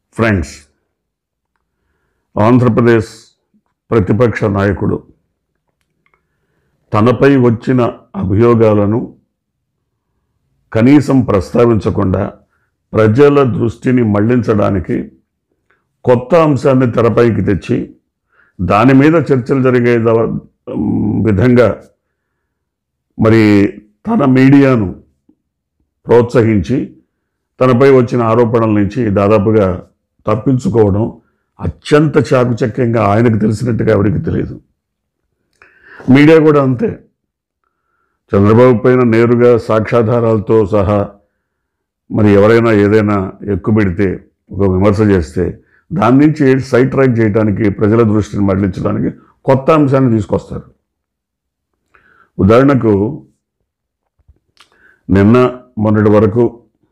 friends Andhra Pradesh ప్రతిపక్ష నాయకుడు తనపై వచ్చిన అభియోగాలను కనీసం ప్రస్తావించకుండా ప్రజల దృష్టిని మళ్లించడానికి కొత్త అంశాన్ని తెరపైకి తెచ్చి దాని మీద చర్చలు జరిగే ద- విధంగా మరి తన మీడియాను ప్రోత్సహించి తనపై వచ్చిన ఆరోపణల నుంచి దాదాపుగా తప్పించుకోవడం అత్యంత చాకుచక్యంగా ఆయనకు తెలిసినట్టుగా ఎవరికి తెలియదు మీడియా కూడా అంతే చంద్రబాబు పైన నేరుగా సాక్ష్యాధారాలతో సహా మరి ఎవరైనా ఏదైనా ఎక్కుబెడితే ఒక విమర్శ చేస్తే దాని నుంచి సైట్ ట్రాక్ చేయడానికి ప్రజల దృష్టిని మళ్లించడానికి కొత్త అంశాన్ని తీసుకొస్తారు ఉదాహరణకు నిన్న మొన్నటి వరకు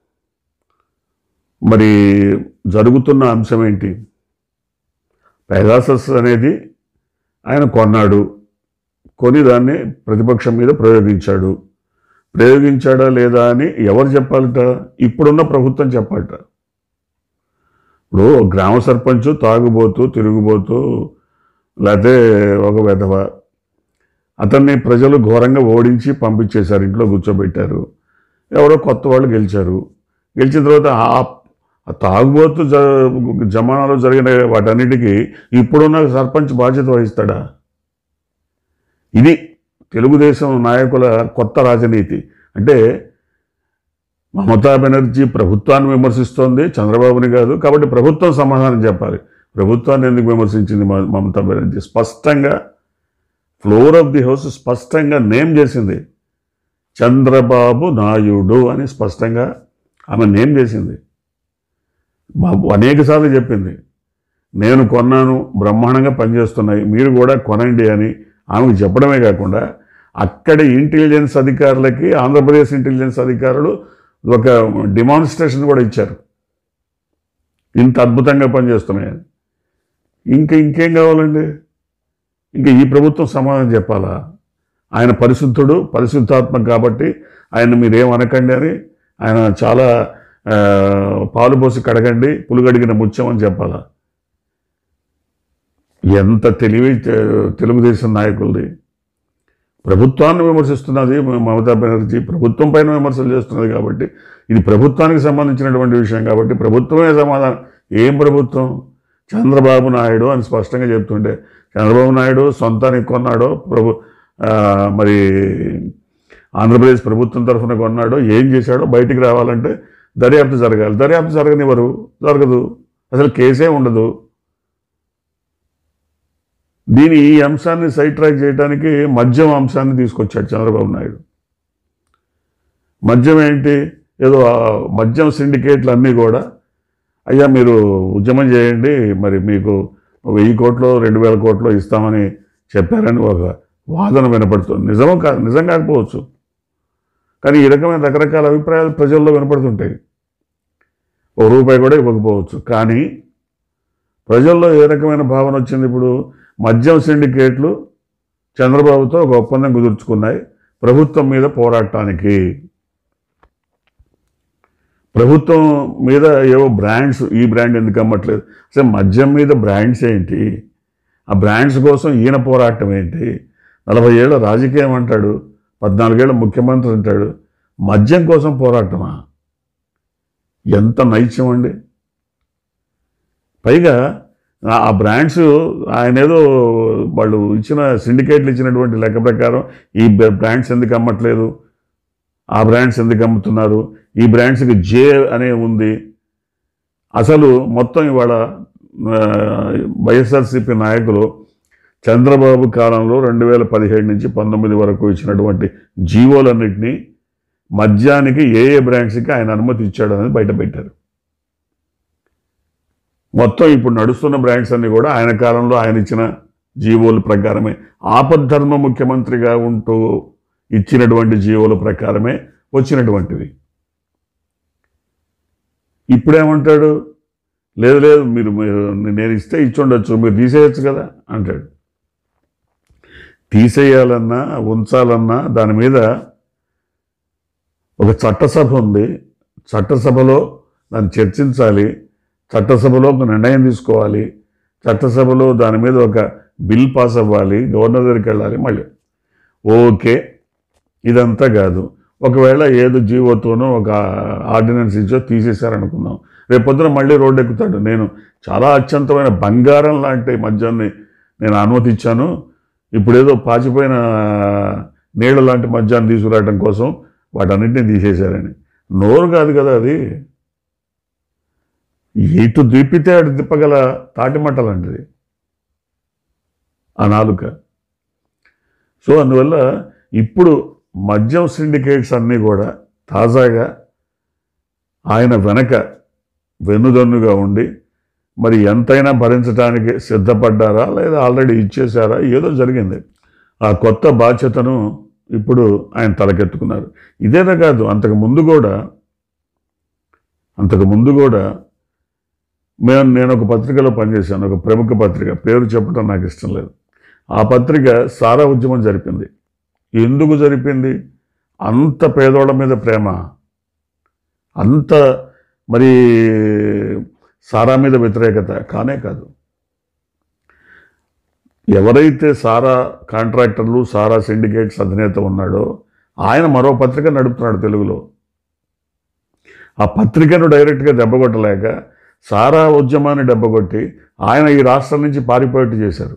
మరి జరుగుతున్న అంశం ఏంటి పెగాసస్ అనేది ఆయన కొన్నాడు కొని దాన్ని ప్రతిపక్షం మీద ప్రయోగించాడు ప్రయోగించాడా లేదా అని ఎవరు చెప్పాలట ఇప్పుడున్న ప్రభుత్వం చెప్పాలట ఇప్పుడు గ్రామ సర్పంచ్ తాగుబోతూ తిరుగుబోతూ లేకపోతే ఒక విధవ అతన్ని ప్రజలు ఘోరంగా ఓడించి పంపించేశారు ఇంట్లో కూర్చోబెట్టారు ఎవరో కొత్త వాళ్ళు గెలిచారు గెలిచిన తర్వాత ఆ ఆ తాగుబోతు జ జమానాలో జరిగిన వాటన్నిటికీ ఇప్పుడున్న సర్పంచ్ బాధ్యత వహిస్తాడా ఇది తెలుగుదేశం నాయకుల కొత్త రాజనీతి అంటే మమతా బెనర్జీ ప్రభుత్వాన్ని విమర్శిస్తోంది చంద్రబాబుని కాదు కాబట్టి ప్రభుత్వం సమాధానం చెప్పాలి ప్రభుత్వాన్ని ఎందుకు విమర్శించింది మ- మమతా బెనర్జీ స్పష్టంగా ఫ్లోర్ ఆఫ్ ది హౌస్ స్పష్టంగా నేమ్ చేసింది చంద్రబాబు నాయుడు అని స్పష్టంగా ఆమె నేమ్ చేసింది బాబు అనేక సార్లు చెప్పింది నేను కొన్నాను బ్రహ్మాండంగా పనిచేస్తున్నాయి మీరు కూడా కొనండి అని ఆమెకు చెప్పడమే కాకుండా అక్కడి ఇంటెలిజెన్స్ అధికారులకి ఆంధ్రప్రదేశ్ ఇంటెలిజెన్స్ అధికారులు ఒక డిమాన్స్ట్రేషన్ కూడా ఇచ్చారు ఇంత అద్భుతంగా పనిచేస్తున్నాయని ఇంకా ఇంకేం కావాలండి ఇంకా ఈ ప్రభుత్వం సమాధానం చెప్పాలా ఆయన పరిశుద్ధుడు పరిశుద్ధాత్మ కాబట్టి ఆయన మీరేం అనకండి అని ఆయన చాలా ఆ, పాలు పోసి కడగండి పులుగడిగిన ముత్యం అని చెప్పాలా ఎంత తెలివి తె- తెలుగుదేశం నాయకులది ప్రభుత్వాన్ని విమర్శిస్తున్నది మమతా బెనర్జీ ప్రభుత్వం పైన విమర్శలు చేస్తున్నది కాబట్టి ఇది ప్రభుత్వానికి సంబంధించినటువంటి విషయం కాబట్టి ప్రభుత్వమే సమాధానం ఏం ప్రభుత్వం చంద్రబాబు నాయుడు అని స్పష్టంగా చెప్తుంటే చంద్రబాబు నాయుడు సొంతానికి కొన్నాడో ప్రభు ఆ, మరి ఆంధ్రప్రదేశ్ ప్రభుత్వం తరఫున కొన్నాడో ఏం చేశాడో బయటికి రావాలంటే దర్యాప్తు జరగాలి దర్యాప్తు జరగనివ్వరు జరగదు అసలు కేసే ఉండదు దీని ఈ అంశాన్ని సైడ్ ట్రాక్ చేయడానికి మద్యం అంశాన్ని తీసుకొచ్చాడు చంద్రబాబు నాయుడు మద్యం ఏంటి ఏదో ఆ మద్యం సిండికేట్లు అన్నీ కూడా అయ్యా మీరు ఉద్యమం చేయండి మరి మీకు వెయ్యి కోట్లు రెండు వేల కోట్లు ఇస్తామని చెప్పారని ఒక వాదన వినపడుతుంది నిజమో కాదు నిజం కాకపోవచ్చు కానీ ఈ రకమైన రకరకాల అభిప్రాయాలు ప్రజల్లో వినపడుతుంటాయి ఒక రూపాయి కూడా ఇవ్వకపోవచ్చు కానీ ప్రజల్లో ఏ రకమైన భావన వచ్చింది ఇప్పుడు మద్యం సిండికేట్లు చంద్రబాబుతో ఒక ఒప్పందం కుదుర్చుకున్నాయి ప్రభుత్వం మీద పోరాటానికి ప్రభుత్వం మీద ఏవో బ్రాండ్స్ ఈ బ్రాండ్ ఎందుకు అమ్మట్లేదు అసలు మద్యం మీద బ్రాండ్స్ ఏంటి ఆ బ్రాండ్స్ కోసం ఈయన పోరాటం ఏంటి నలభై ఏళ్ళ రాజకీయం అంటాడు పద్నాలుగేళ్ళ ముఖ్యమంత్రి అంటాడు మద్యం కోసం పోరాటమా ఎంత నైత్యం అండి పైగా ఆ- ఆ బ్రాండ్స్ ఆయన ఏదో వాళ్ళు ఇచ్చిన సిండికేట్లు ఇచ్చినటువంటి లెక్క ప్రకారం ఈ బ్ర- బ్రాండ్స్ ఎందుకు అమ్మట్లేదు ఆ బ్రాండ్స్ ఎందుకు అమ్ముతున్నారు ఈ బ్రాండ్స్కి జే అనే ఉంది అసలు మొత్తం ఇవాళ ఆ, వైఎస్ఆర్సీపీ నాయకులు చంద్రబాబు కాలంలో రెండు వేల పదిహేడు నుంచి పంతొమ్మిది వరకు ఇచ్చినటువంటి జీవోలన్నింటినీ మద్యానికి ఏ ఏ బ్రాండ్స్కి ఆయన అనుమతి ఇచ్చాడు అనేది బయట పెట్టారు మొత్తం ఇప్పుడు నడుస్తున్న బ్రాండ్స్ అన్ని కూడా ఆయన కాలంలో ఆయన ఇచ్చిన జీవోల ప్రకారమే ఆపద్ధర్మ ముఖ్యమంత్రిగా ఉంటూ ఇచ్చినటువంటి జీవోల ప్రకారమే వచ్చినటువంటివి ఇప్పుడేమంటాడు లేదు లేదు మీరు మీరు నేను ఇస్తే ఇచ్చి ఉండొచ్చు మీరు తీసేయచ్చు కదా అంటాడు తీసేయాలన్నా ఉంచాలన్నా దాని మీద ఒక చట్టసభ ఉంది చట్టసభలో దాన్ని చర్చించాలి చట్టసభలో ఒక నిర్ణయం తీసుకోవాలి చట్టసభలో దాని మీద ఒక బిల్ పాస్ అవ్వాలి గవర్నర్ దగ్గరికి వెళ్ళాలి మళ్ళీ ఓకే ఇదంతా కాదు ఒకవేళ ఏదో జీవోతోనో ఒక ఆర్డినెన్స్ ఇచ్చో తీసేశారనుకుందాం రేపు పొద్దున మళ్ళీ రోడ్డు ఎక్కుతాడు నేను చాలా అత్యంతమైన బంగారం లాంటి మద్యాన్ని నేను అనుమతించాను ఇప్పుడేదో పాచిపోయిన నీళ్ళ లాంటి మద్యాన్ని తీసుకురావడం కోసం వాటన్నిటిని తీసేశారని నోరు కాదు కదా అది ఎటు దిప్పితే అటు తిప్పగల తాటిమట్ట లాంటిది ఆ నాలుక సో అందువల్ల ఇప్పుడు మద్యం సిండికేట్స్ అన్నీ కూడా తాజాగా ఆయన వెనక వెన్నుదన్నుగా ఉండి మరి ఎంతైనా భరించడానికి సిద్ధపడ్డారా లేదా ఆల్రెడీ ఇచ్చేశారా ఏదో జరిగింది ఆ కొత్త బాధ్యతను ఇప్పుడు ఆయన తలకెత్తుకున్నారు ఇదేనా కాదు అంతకు ముందు కూడా అంతకు ముందు కూడా మేము నేను ఒక పత్రికలో పనిచేశాను ఒక ప్రముఖ పత్రిక పేరు చెప్పడం నాకు ఇష్టం లేదు ఆ పత్రిక సారా ఉద్యమం జరిపింది ఎందుకు జరిపింది అంత పేదోళ్ళ మీద ప్రేమ అంత మరి సారా మీద వ్యతిరేకత కానే కాదు ఎవరైతే సారా కాంట్రాక్టర్లు సారా సిండికేట్స్ అధినేత ఉన్నాడో ఆయన మరో పత్రిక నడుపుతున్నాడు తెలుగులో ఆ పత్రికను డైరెక్ట్గా దెబ్బకొట్టలేక సారా ఉద్యమాన్ని దెబ్బకొట్టి ఆయన ఈ రాష్ట్రం నుంచి పారిపోయేట్టు చేశారు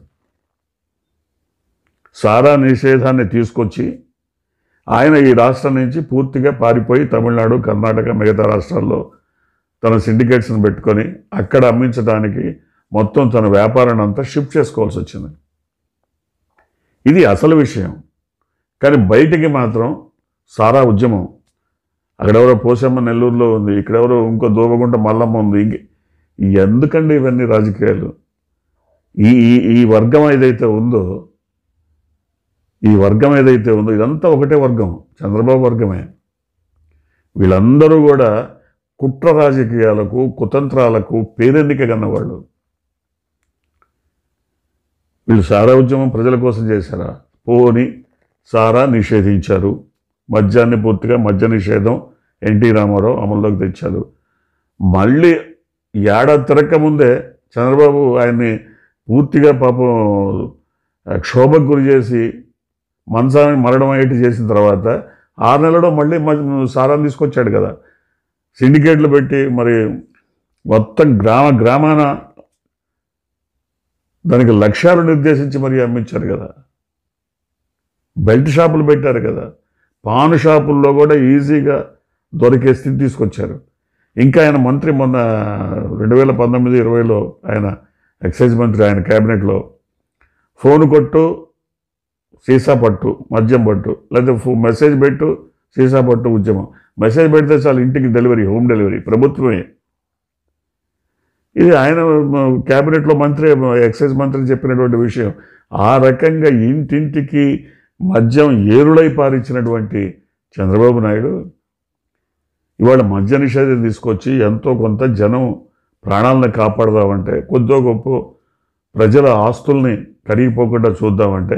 సారా నిషేధాన్ని తీసుకొచ్చి ఆయన ఈ రాష్ట్రం నుంచి పూర్తిగా పారిపోయి తమిళనాడు కర్ణాటక మిగతా రాష్ట్రాల్లో తన సిండికేట్స్ని పెట్టుకొని అక్కడ అమ్మించడానికి మొత్తం తన వ్యాపారాన్ని అంతా షిఫ్ట్ చేసుకోవాల్సి వచ్చింది ఇది అసలు విషయం కానీ బయటికి మాత్రం సారా ఉద్యమం అక్కడెవరో పోసమ్మ నెల్లూరులో ఉంది ఇక్కడెవరో ఇంకో దోబగుంట మల్లమ్మ ఉంది ఇంక ఎందుకండి ఇవన్నీ రాజకీయాలు ఈ ఈ ఈ వర్గం ఏదైతే ఉందో ఈ వర్గం ఏదైతే ఉందో ఇదంతా ఒకటే వర్గం చంద్రబాబు వర్గమే వీళ్ళందరూ కూడా కుట్ర రాజకీయాలకు కుతంత్రాలకు పేరెన్నిక కన్నవాళ్ళు వీళ్ళు సారా ఉద్యమం ప్రజల కోసం చేశారా పోని సారా నిషేధించారు మద్యాన్ని పూర్తిగా మద్య నిషేధం ఎన్టీ రామారావు అమల్లోకి తెచ్చారు మళ్ళీ ఏడాది తిరక్క ముందే చంద్రబాబు ఆయన్ని పూర్తిగా పాపం ఆ, క్షోభకు గురి చేసి మనసాన్ని మరణం అయ్యేట్టు చేసిన తర్వాత ఆరు నెలలో మళ్ళీ మ- సారాన్ని తీసుకొచ్చాడు కదా సిండికేట్లు పెట్టి మరి మొత్తం గ్రామ గ్రామాన దానికి లక్ష్యాలు నిర్దేశించి మరి అమ్మించారు కదా బెల్ట్ షాపులు పెట్టారు కదా పాన్ షాపుల్లో కూడా ఈజీగా దొరికే స్థితి తీసుకొచ్చారు ఇంకా ఆయన మంత్రి మొన్న రెండు వేల పంతొమ్మిది ఇరవైలో ఆయన ఎక్సైజ్ మంత్రి ఆయన క్యాబినెట్లో ఫోన్ కొట్టు సీసా పట్టు మద్యం పట్టు లేకపోతే ఫో- మెసేజ్ పెట్టు సీసా పట్టు ఉద్యమం మెసేజ్ పెడితే చాలు ఇంటికి డెలివరీ హోమ్ డెలివరీ ప్రభుత్వమే ఇది ఆయన మ, క్యాబినెట్లో మంత్రి ఎక్సైజ్ మంత్రి చెప్పినటువంటి విషయం ఆ రకంగా ఇంటింటికి మద్యం ఏరులై పారించినటువంటి చంద్రబాబు నాయుడు ఇవాళ మద్య నిషేధం తీసుకొచ్చి ఎంతో కొంత జనం ప్రాణాలను కాపాడదామంటే కొద్దో గొప్ప ప్రజల ఆస్తుల్ని కరిగిపోకుండా చూద్దామంటే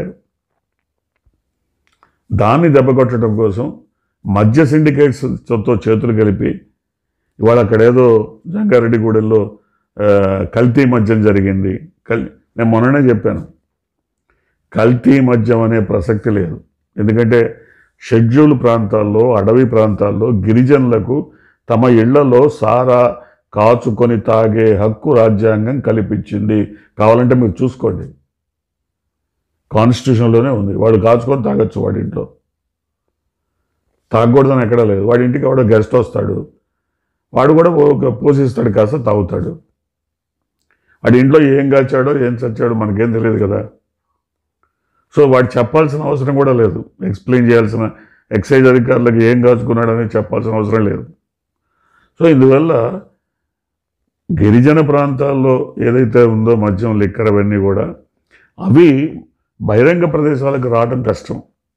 దాన్ని దెబ్బకొట్టడం కోసం మద్య సిండికేట్స్తో చేతులు కలిపి ఇవాళ అక్కడ ఏదో జంగారెడ్డిగూడెల్లో ఆ, కల్తీ మద్యం జరిగింది కల్ నేను మొన్ననే చెప్పాను కల్తీ మద్యం అనే ప్రసక్తి లేదు ఎందుకంటే షెడ్యూల్ ప్రాంతాల్లో అడవి ప్రాంతాల్లో గిరిజనులకు తమ ఇళ్లలో సారా కాచుకొని తాగే హక్కు రాజ్యాంగం కల్పించింది కావాలంటే మీరు చూసుకోండి కాన్స్టిట్యూషన్లోనే ఉంది వాడు కాచుకొని తాగొచ్చు వాడి ఇంట్లో తాగకూడదని ఎక్కడా లేదు వాడి ఇంటికి వాడు గెస్ట్ వస్తాడు వాడు కూడా ఒక పోషిస్తాడు కాస్త తాగుతాడు వాడి ఇంట్లో ఏం కాచాడో ఏం చచ్చాడో మనకేం తెలియదు కదా సో వాడు చెప్పాల్సిన అవసరం కూడా లేదు ఎక్స్ప్లెయిన్ చేయాల్సిన ఎక్సైజ్ అధికారులకు ఏం కాచుకున్నాడని చెప్పాల్సిన అవసరం లేదు సో ఇందువల్ల గిరిజన ప్రాంతాల్లో ఏదైతే ఉందో మద్యం లిక్కర్ అవన్నీ కూడా అవి బహిరంగ ప్రదేశాలకు రావడం కష్టం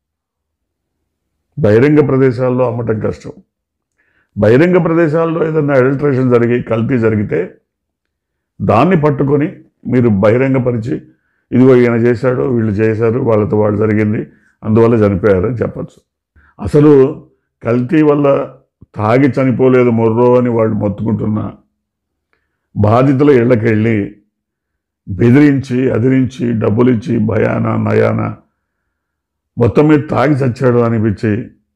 బహిరంగ ప్రదేశాల్లో అమ్మటం కష్టం బహిరంగ ప్రదేశాల్లో ఏదైనా అడల్ట్రేషన్ జరిగి కల్తీ జరిగితే దాన్ని పట్టుకొని మీరు బహిరంగపరిచి ఇదిగో ఈయన చేశాడు వీళ్ళు చేశారు వాళ్ళతో వాళ్ళు జరిగింది అందువల్ల చనిపోయారు అని చెప్పచ్చు అసలు కల్తీ వల్ల తాగి చనిపోలేదు మొర్రో అని వాళ్ళు మొత్తుకుంటున్నా బాధితుల ఇళ్ళకెళ్ళి బెదిరించి అదిరించి డబ్బులు ఇచ్చి భయాన నయాన మొత్తం మీద తాగి చచ్చాడు అనిపించి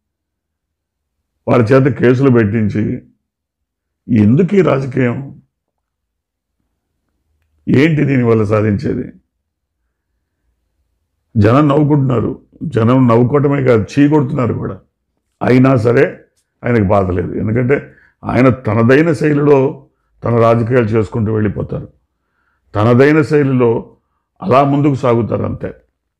వాళ్ళ చేత కేసులు పెట్టించి ఎందుకు ఈ రాజకీయం ఏంటి దీనివల్ల సాధించేది జనం నవ్వుకుంటున్నారు జనం నవ్వుకోవటమే కాదు చీ కొడుతున్నారు కూడా అయినా సరే ఆయనకు బాధ లేదు ఎందుకంటే ఆయన తనదైన శైలిలో తన రాజకీయాలు చేసుకుంటూ వెళ్ళిపోతారు తనదైన శైలిలో అలా ముందుకు సాగుతారు అంతే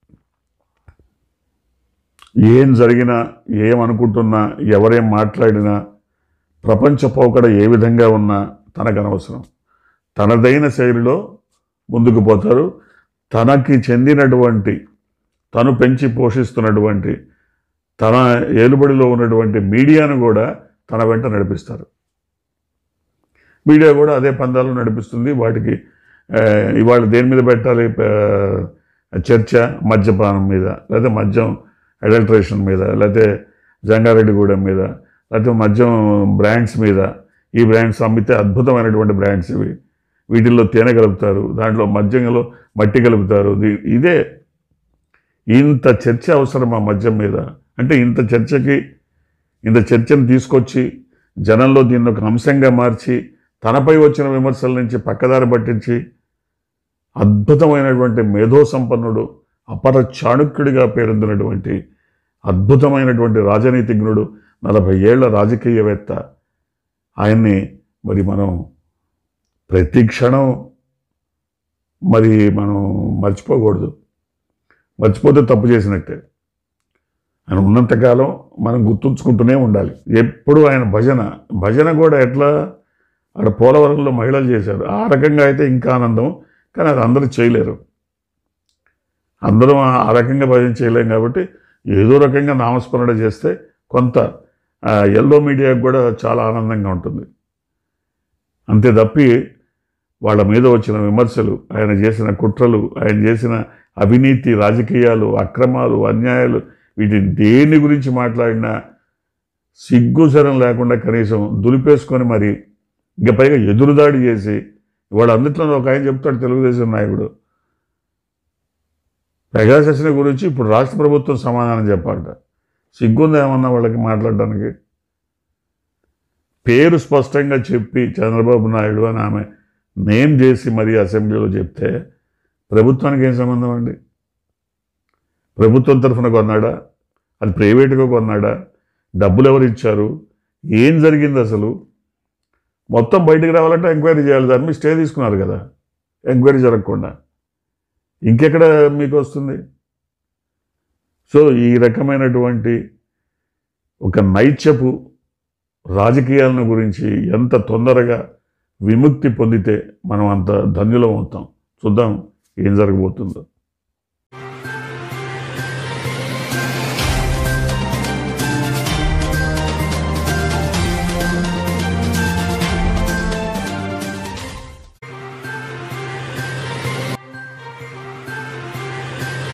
ఏం జరిగినా ఏమనుకుంటున్నా ఎవరేం మాట్లాడినా ప్రపంచ పోకడ ఏ విధంగా ఉన్నా తనకు అనవసరం తనదైన శైలిలో ముందుకు పోతారు తనకి చెందినటువంటి తను పెంచి పోషిస్తున్నటువంటి తన ఏలుబడిలో ఉన్నటువంటి మీడియాను కూడా తన వెంట నడిపిస్తారు మీడియా కూడా అదే పందాలు నడిపిస్తుంది వాటికి ఆ, ఇవాళ దేని మీద పెట్టాలి ఆ, చర్చ మద్యపానం మీద లేకపోతే మద్యం అడల్ట్రేషన్ మీద లేకపోతే జంగారెడ్డిగూడెం మీద లేకపోతే మద్యం బ్రాండ్స్ మీద ఈ బ్రాండ్స్ అమ్మితే అద్భుతమైనటువంటి బ్రాండ్స్ ఇవి వీటిల్లో తేనె కలుపుతారు దాంట్లో మద్యంలో మట్టి కలుపుతారు ఇది- ఇదే ఇంత చర్చ అవసరం ఆ మద్యం మీద అంటే ఇంత చర్చకి ఇంత చర్చను తీసుకొచ్చి జనంలో దీన్ని ఒక అంశంగా మార్చి తనపై వచ్చిన విమర్శల నుంచి పక్కదారి పట్టించి అద్భుతమైనటువంటి మేధో సంపన్నుడు అపర చాణుక్యుడిగా పేరొందినటువంటి అద్భుతమైనటువంటి రాజనీతిజ్ఞుడు నలభై ఏళ్ల రాజకీయవేత్త ఆయన్ని మరి మనం ప్రతి క్షణం మరి మనం మర్చిపోకూడదు మర్చిపోతే తప్పు చేసినట్టే ఆయన ఉన్నంతకాలం మనం గుర్తుంచుకుంటూనే ఉండాలి ఎప్పుడు ఆయన భజన భజన కూడా ఎట్లా అక్కడ పోలవరంలో మహిళలు చేశారు ఆ రకంగా అయితే ఇంకా ఆనందం కానీ అది అందరూ చేయలేరు అందరం ఆ- ఆ రకంగా భజన చేయలేం కాబట్టి ఏదో రకంగా నామస్మరణ చేస్తే కొంత ఎల్లో మీడియాకు కూడా చాలా ఆనందంగా ఉంటుంది అంతే తప్పి వాళ్ళ మీద వచ్చిన విమర్శలు ఆయన చేసిన కుట్రలు ఆయన చేసిన అవినీతి రాజకీయాలు అక్రమాలు అన్యాయాలు వీటి దేని గురించి మాట్లాడినా సిగ్గుసరం లేకుండా కనీసం దులిపేసుకొని మరి ఇంకా పైగా ఎదురుదాడి చేసి వాళ్ళందరిలో ఒక ఆయన చెప్తాడు తెలుగుదేశం నాయకుడు పెగాసెస్న గురించి ఇప్పుడు రాష్ట్ర ప్రభుత్వం సమాధానం చెప్పాలట సిగ్గుందా ఏమన్నా వాళ్ళకి మాట్లాడడానికి పేరు స్పష్టంగా చెప్పి చంద్రబాబు నాయుడు అని ఆమె నేమ్ చేసి మరీ అసెంబ్లీలో చెప్తే ప్రభుత్వానికి ఏం సంబంధం అండి ప్రభుత్వం తరఫున కొన్నాడా అది ప్రైవేట్గా కొన్నాడా డబ్బులు ఎవరు ఇచ్చారు ఏం జరిగింది అసలు మొత్తం బయటికి రావాలంటే ఎంక్వైరీ చేయాలి దాని మీద స్టే తీసుకున్నారు కదా ఎంక్వైరీ జరగకుండా ఇంకెక్కడ మీకు వస్తుంది సో ఈ రకమైనటువంటి ఒక నైత్యపు రాజకీయాలను గురించి ఎంత తొందరగా విముక్తి పొందితే మనం అంత ధన్యులం అవుతాం చూద్దాం ఏం జరగబోతుందో